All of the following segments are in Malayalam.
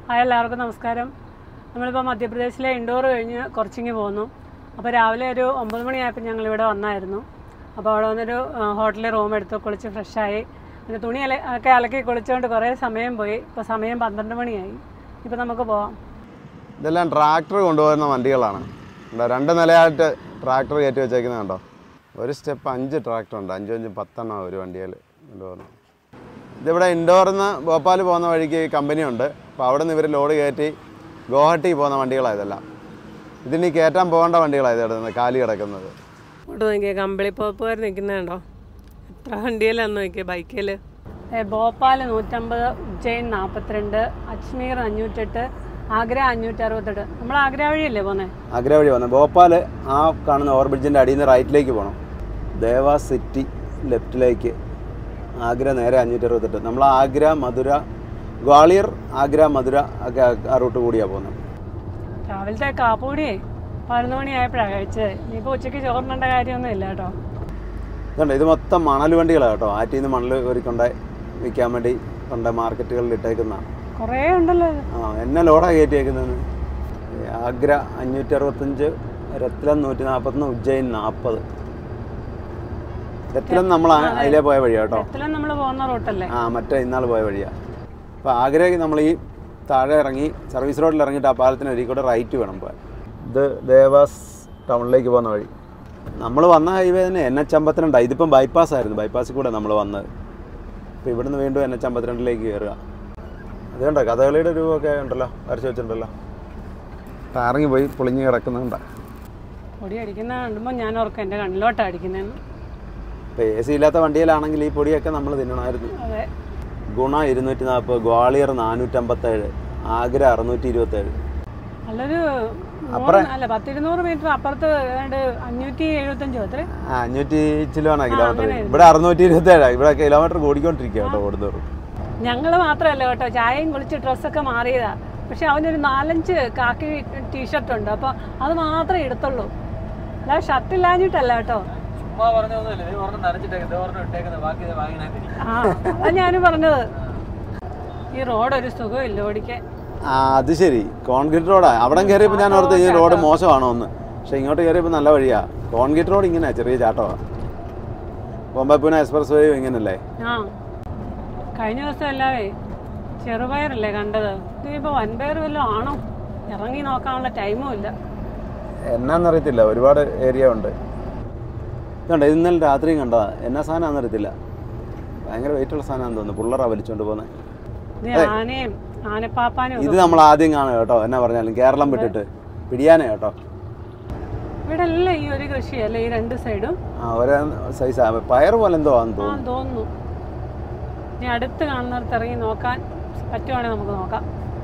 ഹായ് എല്ലാവർക്കും നമസ്കാരം നമ്മളിപ്പോൾ മധ്യപ്രദേശിലെ ഇൻഡോർ കഴിഞ്ഞ് കുറച്ചിങ്ങ് പോന്നു അപ്പോൾ രാവിലെ ഒരു ഒമ്പത് മണിയായപ്പോൾ ഞങ്ങൾ ഇവിടെ വന്നായിരുന്നു അപ്പോൾ അവിടെ വന്നൊരു ആ, ഹോട്ടലിൽ റൂം എടുത്ത് കുളിച്ച് ഫ്രഷായി പിന്നെ തുണി അല ഒക്കെ അലക്കി കുളിച്ചുകൊണ്ട് കുറേ സമയം പോയി ഇപ്പോൾ സമയം പന്ത്രണ്ട് മണിയായി ഇപ്പോൾ നമുക്ക് പോവാം ഇതെല്ലാം ട്രാക്ടർ കൊണ്ടുപോകുന്ന വണ്ടികളാണ് ഉണ്ടോ രണ്ട് നിലയായിട്ട് ട്രാക്ടർ കയറ്റി വെച്ചേക്കുന്നത് കണ്ടോ ഒരു സ്റ്റെപ്പ് അഞ്ച് ട്രാക്ടർ ഉണ്ട് അഞ്ചും അഞ്ചും പത്തെണ്ണം ഒരു വണ്ടിയിൽ കൊണ്ടുപോകുന്നത് ഇതിവിടെ ഇൻഡോറിൽ നിന്ന് ഭോപ്പാൽ പോകുന്ന വഴിക്ക് കമ്പനി ഉണ്ട് അപ്പോൾ അവിടെ നിന്ന് ഇവർ ലോഡ് കയറ്റി ഗോഹട്ടി പോകുന്ന വണ്ടികളാണ് ഇതെല്ലാം ഇതിനി കയറ്റാൻ പോകേണ്ട വണ്ടികളാണ് ഇത് കിടക്കുന്നത് കാലി കിടക്കുന്നത് ഇങ്ങോട്ട് നോക്കിയേ കമ്പിളി പോപ്പുകാർ നിൽക്കുന്നുണ്ടോ എത്ര വണ്ടിയിലാന്ന് നോക്കിയേ ബൈക്കിൽ ഭോപ്പാൽ നൂറ്റമ്പത് ഉജ്ജയിൻ നാൽപ്പത്തിരണ്ട് അജ്മീർ അഞ്ഞൂറ്റെട്ട് ആഗ്ര അഞ്ഞൂറ്റി അറുപത്തെട്ട് നമ്മൾ ആഗ്ര വഴിയല്ലേ പോന്നെ ആഗ്ര വഴി വന്നത് ഭോപ്പാൽ ആ കാണുന്ന ഓവർ ബ്രിഡ്ജിൻ്റെ അടിയിൽ നിന്ന് റൈറ്റിലേക്ക് പോകണം ദേവാ സിറ്റി ലെഫ്റ്റിലേക്ക് ആഗ്ര നേരെ അഞ്ഞൂറ്റി അറുപത്തെട്ട് നമ്മൾ ആഗ്ര മധുര ഗ്വാളിയർ ആഗ്ര മധുര ഒക്കെ ആ റൂട്ട് കൂടിയാണ് പോകുന്നത് രാവിലത്തെ കാപ്പൂടിയേ പതിനൊന്ന് മണിയായപ്പോഴാണ് കഴിച്ചത് ഇനിയിപ്പോൾ ഉച്ചയ്ക്ക് ചോറിനേണ്ട കാര്യമൊന്നും ഇല്ല കേട്ടോ ഇതുണ്ട് ഇത് മൊത്തം മണൽ വണ്ടികളാണ് കേട്ടോ ആറ്റിൽ നിന്ന് മണൽ കോരിക്കൊണ്ട് വിൽക്കാൻ വേണ്ടി കൊണ്ട് മാർക്കറ്റുകളിൽ ഇട്ടേക്കുന്നതാണ് കുറേ ഉണ്ടല്ലോ ഇത്. ആ എന്നെ ലോഡാണ് കയറ്റിയേക്കുന്നത് ആഗ്ര അഞ്ഞൂറ്റി അറുപത്തഞ്ച് രത്ലം നൂറ്റി നാൽപ്പത്തൊന്ന് ഉജ്ജയിൻ നാൽപ്പത് രത്ലം നമ്മൾ അതിലേ പോയ വഴിയാണ് കേട്ടോ എത്തിലും നമ്മൾ പോകുന്ന റൂട്ടല്ലേ ആ മറ്റേ ഇന്നാൾ പോയ വഴിയാണ് അപ്പോൾ ആഗ്രയ്ക്ക് നമ്മൾ ഈ താഴെ ഇറങ്ങി സർവീസ് റോഡിൽ ഇറങ്ങിയിട്ട് ആ പാലത്തിന് അരികെ കൂടെ റൈറ്റ് വേണം പോകാൻ ഇത് ദേവാസ് ടൗണിലേക്ക് പോകുന്ന വഴി നമ്മൾ വന്ന ഹൈവേ തന്നെ എൻ എച്ച് അമ്പത്തിരണ്ടാണ് ഇതിപ്പം ബൈപ്പാസ് ആയിരുന്നു ബൈപ്പാസിൽ കൂടെ നമ്മൾ വന്നത് അപ്പോൾ ഇവിടുന്ന് വീണ്ടും എൻ എച്ച് അമ്പത്തിരണ്ടിലേക്ക് കയറുക അത് കണ്ടോ കഥകളിയുടെ രൂപമൊക്കെ ഉണ്ടല്ലോ വരച്ച് വെച്ചിട്ടുണ്ടല്ലോ ഇറങ്ങി പോയി പൊളിഞ്ഞ് കിടക്കുന്നുണ്ട് പൊടി അടിക്കുന്ന കാണുമ്പോൾ ഞാൻ ഓർക്കും എൻ്റെ കണ്ണിലോട്ടാണ് അടിക്കുന്നതെന്ന് ഇപ്പോൾ എ സി ഇല്ലാത്ത വണ്ടിയിലാണെങ്കിൽ ഈ പൊടിയൊക്കെ നമ്മൾ തിന്നണമായിരുന്നു അതെ ഗുണ ഇരുന്നൂറ്റി നാൽപ്പത് ഗ്വാളിയർ നാനൂറ്റമ്പത്തേഴ് ആഗ്ര അറുന്നൂറ്റി ഇരുപത്തേഴ് നല്ലൊരു നൂറ് അല്ല പത്തിരുന്നൂറ് മീറ്റർ അപ്പുറത്ത് ഏതാണ്ട് അഞ്ഞൂറ്റി എഴുപത്തഞ്ചോ അത്ര ആ അഞ്ഞൂറ്റി ചിലവാണ് കിലോമീറ്റർ ഇവിടെ അറുന്നൂറ്റി ഇരുപത്തേഴ് ഇവിടെ കിലോമീറ്റർ കൂടിക്കൊണ്ടിരിക്കുക കേട്ടോ ഓടുന്നോറും ഞങ്ങൾ മാത്രമല്ല കേട്ടോ ചായയും കുളിച്ച് ഡ്രസ്സൊക്കെ മാറിയതാ പക്ഷെ അവനൊരു നാലഞ്ച് കാക്കി ടീഷർട്ട് ഉണ്ട് അപ്പോൾ അത് മാത്രമേ എടുത്തുള്ളൂ അല്ല ഷർട്ട് ഇല്ലാഞ്ഞിട്ടല്ല കേട്ടോ ചുമ്മാ പറഞ്ഞൊന്നുമില്ല നീ ഒരെണ്ണം നനച്ചിട്ടേക്കുന്നത് ഒരെണ്ണം ഇട്ടേക്കുന്നത് ബാക്കി ഇത് വാങ്ങിനകത്തിരിക്കും ആ അതാ ഞാനും പറഞ്ഞത് ഈ റോഡ് ഒരു സുഖമില്ല ഓടിക്കാൻ ആ അത് ശരി കോൺക്രീറ്റ് റോഡാ അവിടെ കയറിയപ്പോൾ ഞാൻ ഓർത്ത് ഈ റോഡ് മോശമാണോ എന്ന് പക്ഷെ ഇങ്ങോട്ട് കയറിയപ്പോൾ നല്ല വഴിയാ കോൺക്രീറ്റ് റോഡ് ഇങ്ങനെ ചെറിയ ചാട്ടമാണ് ബോംബെ പൂനെ എക്സ്പ്രസ് വേ ഇങ്ങനല്ലേ ആ കഴിഞ്ഞ ദിവസം എല്ലാവേ ചെറുപയറല്ലേ കണ്ടത് ഇതിപ്പോൾ വൻപയർ വല്ലതും ആണോ ഇറങ്ങി നോക്കാനുള്ള ടൈമും ഇല്ല എന്നാന്നറിയത്തില്ല ഒരുപാട് ഏരിയ ഉണ്ട് ഇതുണ്ട് ഇത് ഇന്നലെ രാത്രിയും കണ്ടതാ എന്നാ സാധനമാണെന്ന് അറിയത്തില്ല ഭയങ്കര വെയിറ്റുള്ള സാധനമാണെന്ന് തോന്നുന്നു പിള്ളേരാ വലിച്ചുകൊണ്ട് പോകുന്നത് ഇത് ആനയും ആനപ്പാപ്പാനും ഇത് നമ്മൾ ആദ്യം കാണുക കേട്ടോ എന്നാ പറഞ്ഞാലും കേരളം വിട്ടിട്ട് പിടിയാനേ കേട്ടോ ഇവിടെ അല്ല ഈ ഒരു കൃഷിയല്ലേ ഈ രണ്ട് സൈഡും ആ ഒരേ സൈസാ പയർ പോലെ എന്തോ ആണെന്ന് ആ തോന്നുന്നു തോന്നുന്നു ഇനി അടുത്ത് കാണുന്നിടത്ത് ഇറങ്ങി നോക്കാൻ പറ്റുവാണെങ്കിൽ നമുക്ക് നോക്കാം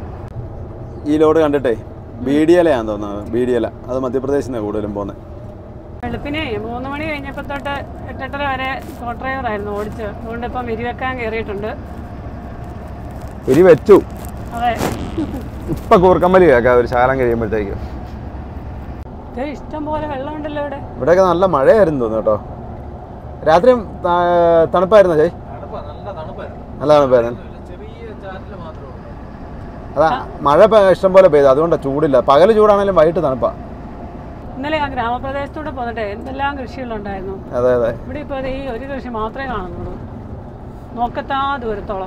ഈ ലോഡ് കണ്ടിട്ടേ ബീഡിയലയാന്ന് തോന്നുന്നത് ബീഡിയല അത് മധ്യപ്രദേശിൽ നിന്നാണ് കൂടുതലും പോകുന്നത് വെളുപ്പിനെ മൂന്ന് മണി കഴിഞ്ഞപ്പോൾ തൊട്ട് എട്ടെട്ടര വരെ കോ ഡ്രൈവറായിരുന്നു ഓടിച്ച് അതുകൊണ്ട് ഇപ്പം വിരിവെക്കാൻ കയറിയിട്ടുണ്ട് എരി വെച്ചു അതെ ഇപ്പൊ കൂർക്കമ്പലി കേൾക്കാം ഒരു ശാലം കഴിയുമ്പോഴത്തേക്ക് ഇത് ഇഷ്ടം പോലെ വെള്ളമുണ്ടല്ലോ ഇവിടെ ഇവിടെയൊക്കെ നല്ല മഴയായിരുന്നു തോന്നുന്നു കേട്ടോ രാത്രിയും ത- തണുപ്പായിരുന്നോ ചേച്ചി തണുപ്പാ നല്ല തണുപ്പായിരുന്നു നല്ല തണുപ്പായിരുന്നു ഇല്ല, ചെറിയ ചാറ്റിൽ മാത്രമേ ഉള്ളൂ അതാ മഴ ഇപ്പൊ ഇഷ്ടം പോലെ പെയ്തു അതുകൊണ്ടാണ് ചൂടില്ല പകല് ചൂടാണെങ്കിലും വൈകിട്ട് തണുപ്പാ ഇന്നലെ ആ ഗ്രാമപ്രദേശത്തൂടെ പോന്നിട്ട് എന്തെല്ലാം കൃഷികളുണ്ടായിരുന്നു അതെ അതെ ഇവിടെ ഇപ്പോൾ ഈ ഒരു കൃഷി മാത്രമേ കാണുന്നുള്ളൂ നോക്കത്താ ദൂരത്തോളം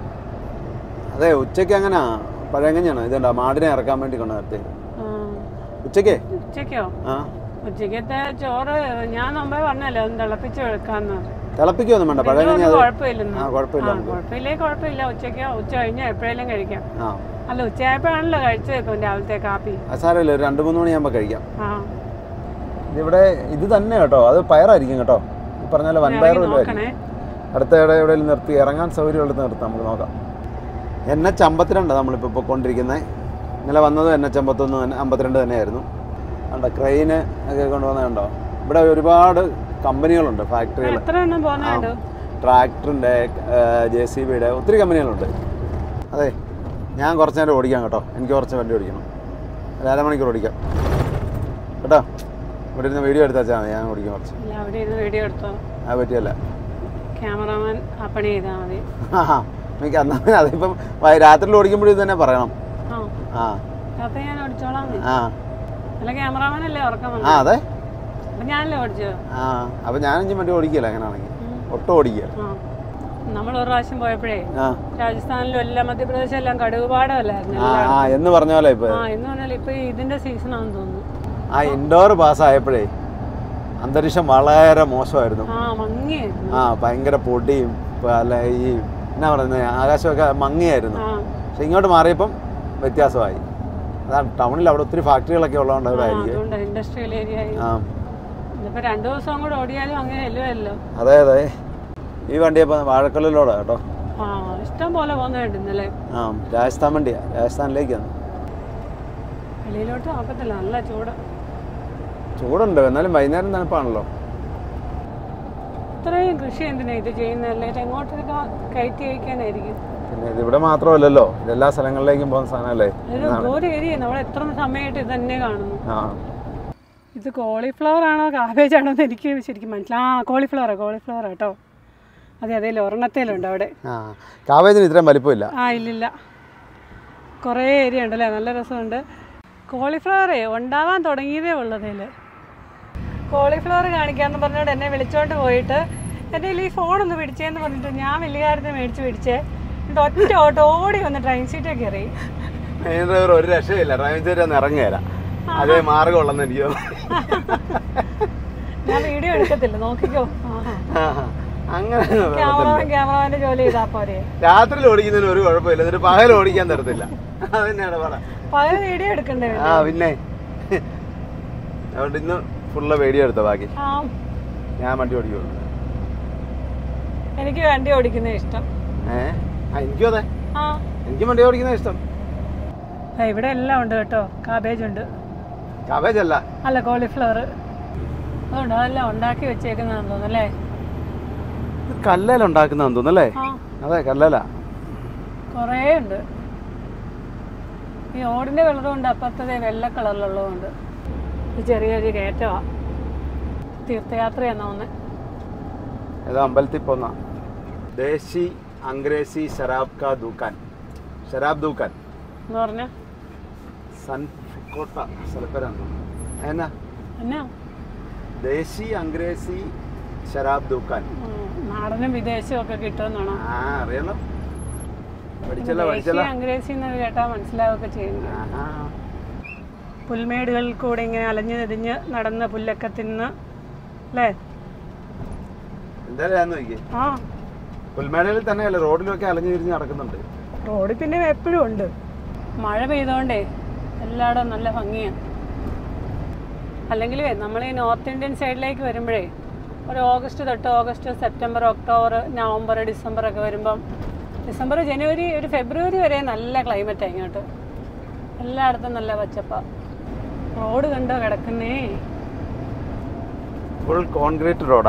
അതെ ഉച്ചയ്ക്ക് അങ്ങനെ പഴയങ്ങനെയാണ് ഇതുണ്ടോ മാടിനെ ഇറക്കാൻ വേണ്ടി കൊണ്ട് നിർത്തി ആ, ഉച്ചയ്ക്ക് ഉച്ചയ്ക്കോ ആ ഉച്ചയ്ക്കത്തെ ചോറ് ഞാൻ മുമ്പേ പറഞ്ഞല്ലോ ഒന്ന് തിളപ്പിച്ച് വെക്കാന്ന് തിളപ്പിക്കൊന്നും വേണ്ട പഴയങ്ങഞ്ഞി ഇതൊന്നും അത് കുഴപ്പമില്ലെന്ന് ആ കുഴപ്പമില്ല ആ, കുഴപ്പമില്ലേ കുഴപ്പമില്ല ഉച്ചയ്ക്കോ ഉച്ച കഴിഞ്ഞോ എപ്പോഴേലും കഴിക്കാം ആ അല്ല ഉച്ചയായപ്പോഴാണല്ലോ കഴിച്ചത് ഇപ്പം രാവിലത്തെ കാപ്പി അത് സാരമില്ല ഒരു രണ്ട് മൂന്ന് മണിയാകുമ്പോൾ കഴിക്കാം ആ ഇതിവിടെ ഇത് തന്നെ കേട്ടോ അത് പയറായിരിക്കും കേട്ടോ ഈ പറഞ്ഞ പോലെ വൻപയർ ഇറങ്ങി വല്ലതായിരിക്കും നോക്കണേ അടുത്ത ഇവിടെ എവിടെയെങ്കിലും നിർത്തി ഇറങ്ങാൻ സൗകര്യമുള്ളത് നിർത്താം നമുക്ക് നോക്കാം എൻ എച്ച് അമ്പത്തിരണ്ട് നമ്മളിപ്പോൾ പൊയ്ക്കൊണ്ടിരിക്കുന്നത് ഇന്നലെ വന്നത് എൻ എച്ച് അമ്പത്തൊന്ന് തന്നെ അമ്പത്തിരണ്ട് തന്നെയായിരുന്നു കണ്ടോ ക്രെയിന് ഒക്കെ കൊണ്ടുവന്നത് കണ്ടോ ഇവിടെ ഒരുപാട് കമ്പനികളുണ്ട് ഫാക്ടറികൾ എത്ര എണ്ണം പോകുന്നുണ്ട് ട്രാക്ടറിൻ്റെ ജെ സി ബിയുടെ ഒത്തിരി കമ്പനികളുണ്ട് അതെ ഞാൻ കുറച്ച് നേരം ഓടിക്കാം കേട്ടോ എനിക്ക് കുറച്ച് വണ്ടി ഓടിക്കണം ഒരു അരമണിക്കൂർ ഓടിക്കാം കേട്ടോ ഇവിടെ ഇരുന്ന് വീഡിയോ എടുത്താൽ മതി ഞാൻ ഓടിക്കാം കുറച്ച് ഇല്ല അവിടെ ഇരുന്ന് വീഡിയോ എടുത്തോ അത് പറ്റിയല്ല ക്യാമറാമാൻ അപ്പണി ചെയ്താൽ മതി ആ എനിക്ക് എന്നാൽ അതിപ്പം വൈ- രാത്രിയിൽ ഓടിക്കുമ്പോഴും ഇത് തന്നെ പറയണം ആ ആ അപ്പൊ ഞാൻ ഓടിച്ചോളാം ആ അല്ല ക്യാമറാമാനല്ലേ ഉറക്കം ആ വന്നു അതെ അപ്പൊ ഞാനല്ലേ ഓടിച്ചത് ആ അപ്പം ഞാനും വണ്ടി ഓടിക്കില്ല അങ്ങനെയാണെങ്കിൽ ഒട്ടും ഓടിക്കില്ല ആ നമ്മൾ ഒരു പ്രാവശ്യം പോയപ്പോഴേ ആ രാജസ്ഥാനിലും എല്ലാം മധ്യപ്രദേശും എല്ലാം കടുകുപാടമല്ലായിരുന്നു ആ ആ എന്ന് പറഞ്ഞ പോലെ ഇപ്പൊ ആ എന്ന് പറഞ്ഞാൽ ഇപ്പൊ ഇതിന്റെ സീസൺ ആണെന്ന് തോന്നുന്നു ആ ഇൻഡോർ പാസ്സായപ്പോഴേ അന്തരീക്ഷം വളരെ മോശമായിരുന്നു ആ മങ്ങിയായിരുന്നു ആ ഭയങ്കര പൊടിയും ഇപ്പൊ അല്ല ഈ എന്നാ പറയുന്നത് ആകാശമൊക്കെ മങ്ങിയായിരുന്നു ആ പക്ഷെ ഇങ്ങോട്ട് മാറിയപ്പം വ്യത്യാസമായി അതാണ് ടൗണിൽ അവിടെ ഒത്തിരി ഫാക്ടറികളൊക്കെ ഉള്ളതുകൊണ്ട് ആ, അതായിരിക്കും അതുകൊണ്ട് ഇൻഡസ്ട്രിയൽ ഏരിയ ആയി ആ ഇപ്പൊ രണ്ടു ദിവസം കൂടെ ഓടിയാലും അങ്ങനെ അല്ലോ അതെ അതെ ഈ വണ്ടി ഇപ്പം വാഴക്കല്ലിലൂടെ കേട്ടോ ആ ഇഷ്ടം പോലെ പോകുന്നുണ്ട് ഇന്നലെ ആ രാജസ്ഥാൻ വണ്ടിയാ രാജസ്ഥാനിലേക്കാണ് വെളിയിലോട്ട് നോക്കത്തില്ല നല്ല ചൂട് ചൂടുണ്ട് എന്നാലും വൈകുന്നേരം തണുപ്പാണല്ലോ ഇത്രയും കൃഷി എന്തിനാ ഇത് ചെയ്യുന്നതല്ലേ ഇത് എങ്ങോട്ടൊക്കെ കയറ്റി അയക്കാനായിരിക്കും പിന്നെ ഇത് ഇവിടെ മാത്രമല്ലല്ലോ ഇത് എല്ലാ സ്ഥലങ്ങളിലേക്കും പോകുന്ന സാധനമല്ലേ ഒരു ഒരു ഏരിയ നമ്മൾ എത്ര സമയമായിട്ട് ഇത് തന്നെ കാണുന്നു ആ ഇത് കോളിഫ്ലവർ ആണോ കാബേജ് ആണോ എന്ന് എനിക്ക് ശരിക്കും മനസ്സിലായി ആ കോളിഫ്ലവർ കോളിഫ്ലവർ കേട്ടോ അതെ അതെ ഒരെണ്ണത്തേലുണ്ട് അവിടെ ആ കാവേജിന് ഇത്രയും വലിപ്പമില്ല ആ ഇല്ലില്ല കുറേ ഏരിയ ഉണ്ടല്ലേ നല്ല രസമുണ്ട് കോളിഫ്ലവറേ ഉണ്ടാവാൻ തുടങ്ങിയതേ ഉള്ളതിൽ കോളിഫ്ലവർ കാണിക്കാമെന്ന് പറഞ്ഞുകൊണ്ട് എന്നെ വിളിച്ചോണ്ട് പോയിട്ട് എൻ്റെ കയ്യിൽ ഈ ഫോണൊന്ന് പിടിച്ചേന്ന് പറഞ്ഞിട്ട് ഞാൻ വലിയ കാര്യത്തിന് മേടിച്ച് പിടിച്ചേ എന്നിട്ട് ഒറ്റ ഓട്ടോ ഓടി വന്ന് ട്രെയിൻ സീറ്റേ കയറി മെയിൻ ഡ്രൈവർ ഒരു രക്ഷയില്ല ഡ്രൈവിംഗ് സീറ്റ് ഒന്ന് ഇറങ്ങിയല്ല അതേ മാർഗമുള്ളെന്ന് എനിക്ക് തോന്നുന്നു ഞാൻ വീഡിയോ എടുക്കത്തില്ല നോക്കിക്കോ ആഹാ ആഹാ. അങ്ങനെ ക്യാമറമാൻ ക്യാമറമാൻ്റെ ജോലി ചെയ്താ പോരെ രാത്രിയിൽ ഓടിക്കുന്നതിന് ഒരു കുഴപ്പമില്ല എന്നിട്ട് പകൽ ഓടിക്കാൻ തരത്തില്ല അത് തന്നെയാണ് പറ പകൽ വീഡിയോ എടുക്കണ്ടേ ആ പിന്നെ അതുകൊണ്ട് ഇന്ന് ഫുള്ള് വീഡിയോ എടുത്ത ബാക്കി ആ ഞാൻ വണ്ടി ഓടിക്കുള്ളൂ എനിക്ക് വണ്ടി ഓടിക്കുന്നത് ഇഷ്ടം ഏ ആ എനിക്കും അതെ ആ എനിക്കും വണ്ടി ഓടിക്കുന്നത് ഇഷ്ടം ആ, ഇവിടെ എല്ലാം ഉണ്ട് കേട്ടോ കാബേജ് ഉണ്ട് കവേജ് അല്ല അല്ല കോളിഫ്ലവർ അതുകൊണ്ട് അതെല്ലാം ഉണ്ടാക്കി വെച്ചേക്കുന്നതാണെന്ന് തോന്നുന്നു അല്ലേ ഇത് കല്ലേല ഉണ്ടാക്കുന്നതെന്ന് തോന്നുന്നല്ലേ ആ അതെ കല്ലേല കുറേ ഉണ്ട് ഈ ഓടിൻ്റെ കളറും ഉണ്ട് അപ്പുറത്തതേ വെള്ള കളറിലുള്ളതുകൊണ്ട് ഇത് ചെറിയൊരു കയറ്റമാണ് തീർത്ഥയാത്രയാന്ന് തോന്നുന്നത് ഏതോ അമ്പലത്തിൽ പോന്ന ദേശി അംഗ്രേസി ശരാബ് കാ ദൂക്കാൻ ശരാബ് ദൂക്കാൻ എന്ന് പറഞ്ഞാൽ സൻകോട്ട സ്ഥലപ്പേരാണ് എന്നാ എന്നാ ദേശി അംഗ്രേസി ശരാബ് ദൂക്കാൻ ഉം, നാടനും വിദേശവും ഒക്കെ കിട്ടുമെന്നാണോ ആ അറിയല്ലോ പഠിച്ചല്ലോ പഠിച്ചല്ലോ ദേശീയ അംഗ്രേസി എന്ന് കേട്ടാൽ മനസ്സിലാവുകയൊക്കെ ചെയ്യുന്നു ആഹാ. പുൽമേടുകളിൽ കൂടെ ഇങ്ങനെ അലഞ്ഞു തിരിഞ്ഞ് നടന്ന പുല്ലൊക്കെ തിന്ന് അല്ലേ എന്തായാലും ഞാൻ നോക്കി ആ പുൽമേടയിൽ തന്നെയല്ല റോഡിലൊക്കെ അലഞ്ഞു തിരിഞ്ഞ് നടക്കുന്നുണ്ട് റോഡിൽ പിന്നെ എപ്പോഴും ഉണ്ട് മഴ പെയ്തോണ്ടേ എല്ലായിടവും നല്ല ഭംഗിയാണ് അല്ലെങ്കിൽ നമ്മൾ ഈ നോർത്ത് ഇന്ത്യൻ സൈഡിലേക്ക് വരുമ്പോഴേ ഒരു ഓഗസ്റ്റ് തൊട്ട് August September October November December ഒക്കെ വരുമ്പം ഡിസംബർ ജനുവരി ഒരു ഫെബ്രുവരി വരെ നല്ല ക്ലൈമറ്റാണ് ഇങ്ങോട്ട് എല്ലായിടത്തും നല്ല പച്ചപ്പ റോഡ് കണ്ടോ കിടക്കുന്നേ ഫുൾ കോൺക്രീറ്റ് റോഡാ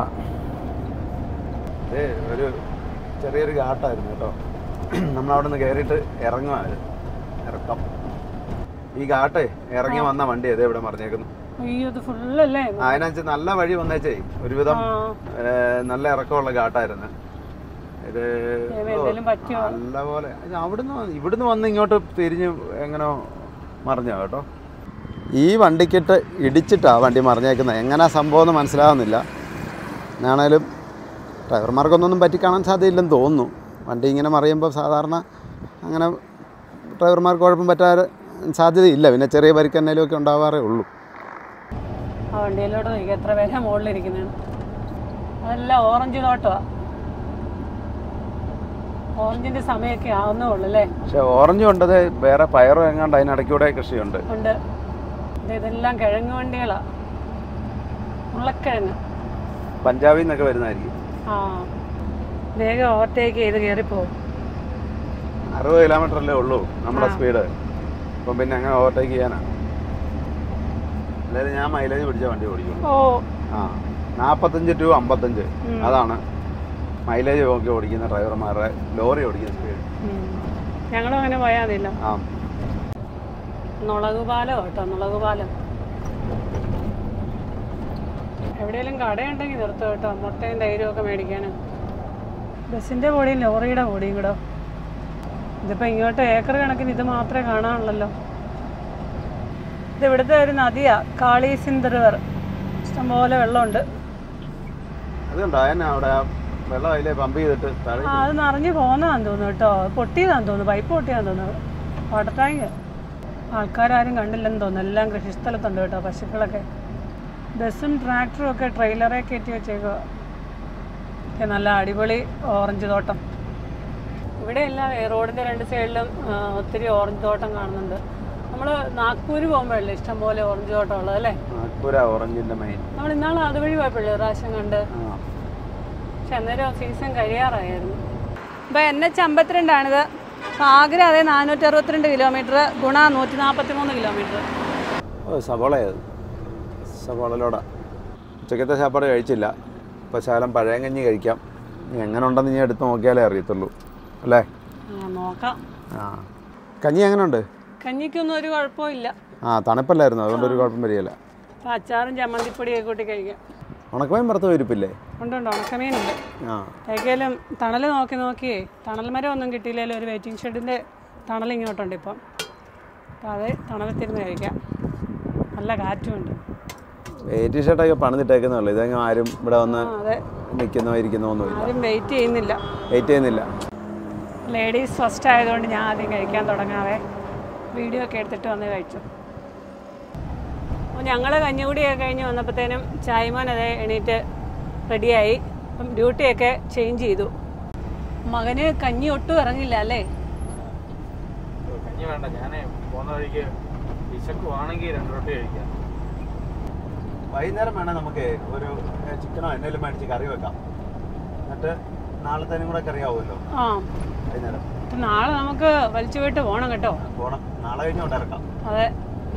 ഏ ഒരു ചെറിയൊരു ഘാട്ടായിരുന്നു കേട്ടോ നമ്മൾ അവിടെ നിന്ന് കയറിയിട്ട് ഇറങ്ങുമായിരുന്നു ഇറക്കം ഈ ഘാട്ടേ ഇറങ്ങി വന്ന വണ്ടി അതേ ഇവിടെ മറിഞ്ഞേക്കുന്നു അയ്യോ ഇത് ഫുള്ളല്ലേ ആ, അതിനകത്ത് നല്ല വഴി വന്നേച്ചേ ഒരുവിധം ആ ഏ, നല്ല ഇറക്കമുള്ള ഘാട്ടായിരുന്നു ഇത് ദൈവമേ, എന്തേലും പറ്റിയോ? നല്ല പോലെ ഇത് അവിടുന്ന് വന്ന്- ഇവിടുന്ന് വന്ന് ഇങ്ങോട്ട് തിരിഞ്ഞ് എങ്ങനെ മറിഞ്ഞോ കേട്ടോ ഈ വണ്ടിക്കിട്ട് ഇടിച്ചിട്ടാ വണ്ടി മറിഞ്ഞേക്കുന്നത് എങ്ങനെയാ സംഭവം എന്ന് മനസ്സിലാവുന്നില്ല എന്നാണേലും ഡ്രൈവർമാർക്കൊന്നും പറ്റി കാണാൻ സാധ്യതയില്ലെന്ന് തോന്നുന്നു വണ്ടി ഇങ്ങനെ മറിയുമ്പോൾ സാധാരണ അങ്ങനെ ഡ്രൈവർമാർക്ക് കുഴപ്പം പറ്റാൻ സാധ്യതയില്ല പിന്നെ ചെറിയ പരിക്കന്നേലും ഒക്കെ ഉണ്ടാവാറേ ഉള്ളൂ ആ വണ്ടിയിലോട്ട് നോക്കി എത്ര പേരാ മുകളിലിരിക്കുന്നതാണ് അതെല്ലാം ഓറഞ്ച് തോട്ടമാ ഓറഞ്ചിന്റെ സമയമൊക്കെ ആവുന്നേ ഉള്ളു അല്ലേ പക്ഷെ ഓറഞ്ച് കൊണ്ടത് വേറെ പയറും എങ്ങാണ്ട് അതിനിടയ്ക്കൂടെ കൃഷിയുണ്ട് ഉണ്ട് ഇത് ഇതെല്ലാം കിഴങ്ങ് വണ്ടികളാ ഉരുളക്കിഴങ്ങ് പഞ്ചാബിൽ നിന്നൊക്കെ വരുന്നതായിരിക്കും ആ വേഗം ഓവർടേക്ക് ചെയ്ത് കയറിപ്പോവും അറുപത് കിലോമീറ്റർ അല്ലേ ഉള്ളൂ നമ്മുടെ ആ. സ്പീഡ് അപ്പം പിന്നെ അങ്ങനെ ഓവർടേക്ക് ചെയ്യാനാ അതായത് ഞാൻ മൈലേജ് പിടിച്ച വണ്ടി ഓടിക്കുള്ളൂ ഓ ആ നാൽപ്പത്തഞ്ച് ടു അമ്പത്തഞ്ച് ഉം. അതാണ് മൈലേജ് നോക്കി ഓടിക്കുന്ന ഡ്രൈവർമാരുടെ ലോറി ഓടിക്കുന്ന സ്പീഡ് ഉം. ഞങ്ങളും അങ്ങനെ പോയാൽ മതിയല്ലോ ആ മുളക് പാലോ കേട്ടോ മുളക് പാലം എവിടെയെങ്കിലും കടയുണ്ടെങ്കിൽ നിർത്തും കേട്ടോ മുട്ടയും തൈരും ഒക്കെ മേടിക്കാനും ബസ്സിൻ്റെ പൊടിയും ലോറിയുടെ പൊടിയും കൂടെ ഇതിപ്പോൾ ഇങ്ങോട്ട് ഏക്കർ കണക്കിന് ഇത് മാത്രമേ കാണാനുള്ളല്ലോ ഇത് ഇവിടുത്തെ ഒരു നദിയാ കാളി സിന്ധ് റിവർ ഇഷ്ടംപോലെ വെള്ളമുണ്ട് അതുകൊണ്ടോ അതിനെ അവിടെ ആ വെള്ളം അതിലെ പമ്പ് ചെയ്തിട്ട് താഴെ ആ അത് നിറഞ്ഞു പോകുന്നതാന്ന് തോന്നുന്നു കേട്ടോ പൊട്ടിയതാന്ന് തോന്നുന്നു പൈപ്പ് പൊട്ടിയാന്ന് തോന്നുന്നു വാട്ടർ ടാങ്ക് ആൾക്കാരും കണ്ടില്ലെന്ന് തോന്നുന്നു എല്ലാം കൃഷിസ്ഥലത്തുണ്ട് കേട്ടോ പശുക്കളൊക്കെ ബസ്സും ട്രാക്ടറും ഒക്കെ ട്രെയിലറെ കയറ്റി വെച്ചേക്കുക ഒക്കെ നല്ല അടിപൊളി ഓറഞ്ച് തോട്ടം ഇവിടെ എല്ലാം റോഡിൻ്റെ രണ്ട് സൈഡിലും ആ, ഒത്തിരി ഓറഞ്ച് തോട്ടം കാണുന്നുണ്ട് നമ്മൾ നാഗ്പൂർ പോകുമ്പോഴല്ലേ ഇഷ്ടംപോലെ ഓറഞ്ച് തോട്ടം ഉള്ളത് അല്ലേ നാഗ്പൂര ഓറഞ്ചിന്റെ മെയിൻ നമ്മൾ ഇന്നാൾ അതുവഴി പോയപ്പോഴേ ഒരു പ്രാവശ്യം കണ്ട് പക്ഷെ അന്നേരം സീസൺ കഴിയാറായിരുന്നു ഇപ്പോൾ എൻ എച്ച് അമ്പത്തിരണ്ടാണിത് അപ്പോൾ ആഗ്ര അതേ നാനൂറ്റി അറുപത്തിരണ്ട് കിലോമീറ്റർ ഗുണ നൂറ്റി നാൽപ്പത്തി മൂന്ന് കിലോമീറ്റർ ഓ സവോളയത് സവോളയിലൂടെ ഉച്ചക്കത്തെ ചാപ്പാട് കഴിച്ചില്ല ഇപ്പോൾ ശകലം പഴയ കഞ്ഞി കഴിക്കാം ഇനി എങ്ങനെ ഉണ്ടെന്ന് ഞാൻ എടുത്ത് നോക്കിയാലേ അറിയത്തുള്ളൂ അല്ലേ ആ നോക്കാം ആ കഞ്ഞി എങ്ങനെയുണ്ട് കഞ്ഞിക്കൊന്നും ഒരു കുഴപ്പവും ഇല്ല ആ തണുപ്പല്ലായിരുന്നു അതുകൊണ്ട് ഒരു കുഴപ്പം വരികയില്ല അപ്പോൾ അച്ചാറും ചമ്മന്തിപ്പൊടിയൊക്കെ കൂട്ടി കഴിക്കാം ഉണക്കമീൻ വറുത്ത് വരിപ്പില്ലേ ഉണ്ടുണ്ട് ഉണക്കമീനുണ്ട് ആ ഏകേലും തണൽ നോക്കി നോക്കിയേ തണൽ മരം ഒന്നും കിട്ടിയില്ലെങ്കിലും ഒരു വെയിറ്റിംഗ് ഷെഡിൻ്റെ തണൽ ഇങ്ങോട്ടുണ്ട് ഇപ്പം അപ്പോൾ അത് തണലത്തിരുന്ന് കഴിക്കാം നല്ല കാറ്റുമുണ്ട് വെയിറ്റ് ഷർട്ടൊക്കെ പണിതിട്ടേക്കുന്നുള്ളൂ ഇതെങ്കിലും ആരും ഇവിടെ വന്ന് ആ അതെ നിൽക്കുന്നോ ഇരിക്കുന്നോ ഒന്നുമില്ല ആരും വെയിറ്റ് ചെയ്യുന്നില്ല വെയിറ്റ് ചെയ്യുന്നില്ല ലേഡീസ് ഫസ്റ്റ് ആയതുകൊണ്ട് ഞാൻ ആദ്യം കഴിക്കാൻ തുടങ്ങാവേ വീഡിയോ ഒക്കെ എടുത്തിട്ട് വന്ന് കഴിച്ചു അപ്പോൾ ഞങ്ങൾ കഞ്ഞികൂടിയൊക്കെ കഴിഞ്ഞ് വന്നപ്പോഴത്തേനും ചായ്മോൻ അതേ എണീറ്റ് റെഡിയായി അപ്പം ഡ്യൂട്ടിയൊക്കെ ചേഞ്ച് ചെയ്തു മകന് കഞ്ഞി ഒട്ടും ഇറങ്ങില്ല അല്ലേ കഞ്ഞി വേണ്ട ഞാനേ പോകുന്ന വഴിക്ക് വിശക്കുവാണെങ്കിൽ രണ്ട് റൊട്ടി കഴിക്കാം വൈകുന്നേരം വേണേൽ നമുക്ക് ഒരു ചിക്കനോ എന്തെങ്കിലും മേടിച്ച് കറി വെക്കാം എന്നിട്ട് നാളത്തേനും കൂടെ കറിയാവുമല്ലോ ആ വൈകുന്നേരം അപ്പം നാളെ നമുക്ക് വലിച്ചു വിട്ട് പോകണം കേട്ടോ പോണം നാളെ കഴിഞ്ഞോണ്ട് ഇറക്കാം അതെ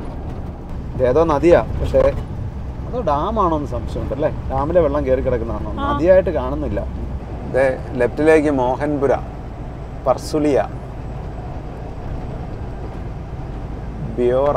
ഏതോ നദിയാ പക്ഷേ അതോ ഡാമാണോ എന്ന് സംശയമുണ്ടല്ലേ ഡാമിലെ വെള്ളം കയറി കിടക്കുന്നതാണോ നദിയായിട്ട് കാണുന്നില്ല അതെ ലെഫ്റ്റിലേക്ക് മോഹൻപുര പർസുലിയ ബിയോറ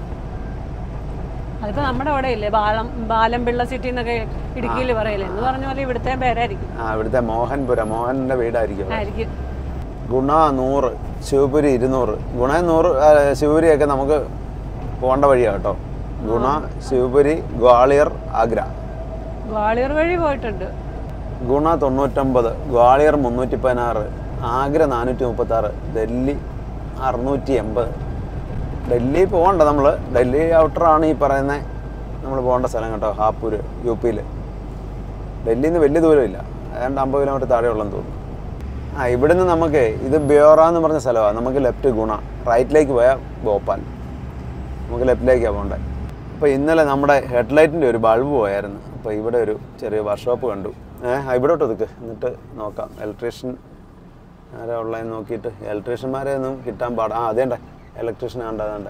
അതിപ്പോൾ നമ്മുടെ അവിടെ ഇല്ലേ ബാലം ബാലംപിള്ള സിറ്റി എന്നൊക്കെ ഇടുക്കിയിൽ പറയില്ലേ എന്ന് പറഞ്ഞ പോലെ ഇവിടുത്തെ പേരായിരിക്കും ആ ഇവിടുത്തെ മോഹൻപുര മോഹൻ്റെ വീടായിരിക്കും അവിടെ. ആയിരിക്കും ഗുണ നൂറ് ശിവപുരി ഇരുന്നൂറ് ഗുണ നൂറ് ആ, ശിവപുരിയൊക്കെ നമുക്ക് പോകേണ്ട വഴിയാണ് കേട്ടോ ഗുണ ശിവപുരി ഗ്വാളിയർ ആഗ്ര ഗ്വാളിയർ വഴി പോയിട്ടുണ്ട് ഗുണ തൊണ്ണൂറ്റൊമ്പത് ഗ്വാളിയർ മുന്നൂറ്റി പതിനാറ് ആഗ്ര നാനൂറ്റി മുപ്പത്തി ആറ് ഡൽഹി അറുന്നൂറ്റി എൺപത് ഡൽഹി പോകണ്ട നമ്മൾ ഡൽഹി ഔട്ടറാണ് ഈ പറയുന്നത് നമ്മൾ പോകേണ്ട സ്ഥലം കേട്ടോ ഹാപ്പൂർ യു പിയിൽ ഡൽഹിയിൽ നിന്ന് വലിയ ദൂരമില്ല ഏതാണ്ട് അമ്പത് കിലോമീറ്റർ താഴെയുള്ളെന്ന് തോന്നുന്നു ആ ഇവിടുന്ന് നമുക്ക് ഇത് ബിയോറ എന്ന് പറഞ്ഞ സ്ഥലമാണ് നമുക്ക് ലെഫ്റ്റ് ഗുണ റൈറ്റിലേക്ക് പോയാൽ ഭോപ്പാൽ നമുക്ക് ലെഫ്റ്റിലേക്കാണ് പോകേണ്ടത് അപ്പോൾ ഇന്നലെ നമ്മുടെ ഹെഡ്ലൈറ്റിൻ്റെ ഒരു ബൾബ് പോയായിരുന്നു അപ്പോൾ ഇവിടെ ഒരു ചെറിയ വർക്ക്ഷോപ്പ് കണ്ടു ഏഹ് ഇവിടോട്ട് ഒതുക്ക് എന്നിട്ട് നോക്കാം ഇലക്ട്രീഷ്യൻ ആരാ ഉള്ളതെന്ന് നോക്കിയിട്ട് ഇലക്ട്രീഷ്യന്മാരെ ഒന്നും കിട്ടാൻ പാടാ ആ അതേണ്ട ഇലക്ട്രീഷ്യൻ കണ്ട അതേണ്ട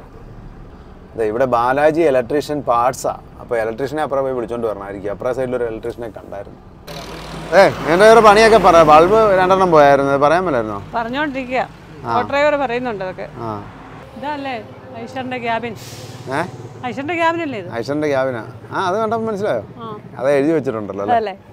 അതെ ഇവിടെ ബാലാജി ഇലക്ട്രീഷ്യൻ പാർട്സാണ് അപ്പോൾ ഇലക്ട്രീഷ്യനെ അപ്പുറം പോയി വിളിച്ചോണ്ട് വരണമായിരിക്കും അപ്പുറം സൈഡിൽ ഒരു ഇലക്ട്രീഷ്യനെ കണ്ടായിരുന്നു ഏ എൻ്റെ ഒരു പണിയൊക്കെ പറ ബൾബ് രണ്ടെണ്ണം പോയായിരുന്നു അത് പറയാൻ മേലായിരുന്നോ പറഞ്ഞോണ്ടിരിക്കുക ഓട്ടോ ഡ്രൈവർ പറയുന്നുണ്ട് അതൊക്കെ ആ ഇതല്ലേ ഐശ്വറിന്റെ ക്യാബിൻ ഏ ഐശ്വറിന്റെ ക്യാബിൻ അല്ലേ ഇത് ഐശ്വറിൻ്റെ ക്യാബിനാ ആ അത് കണ്ടപ്പോൾ മനസ്സിലായോ ആ അത് എഴുതി വെച്ചിട്ടുണ്ടല്ലോ അല്ലേ അതല്ലേ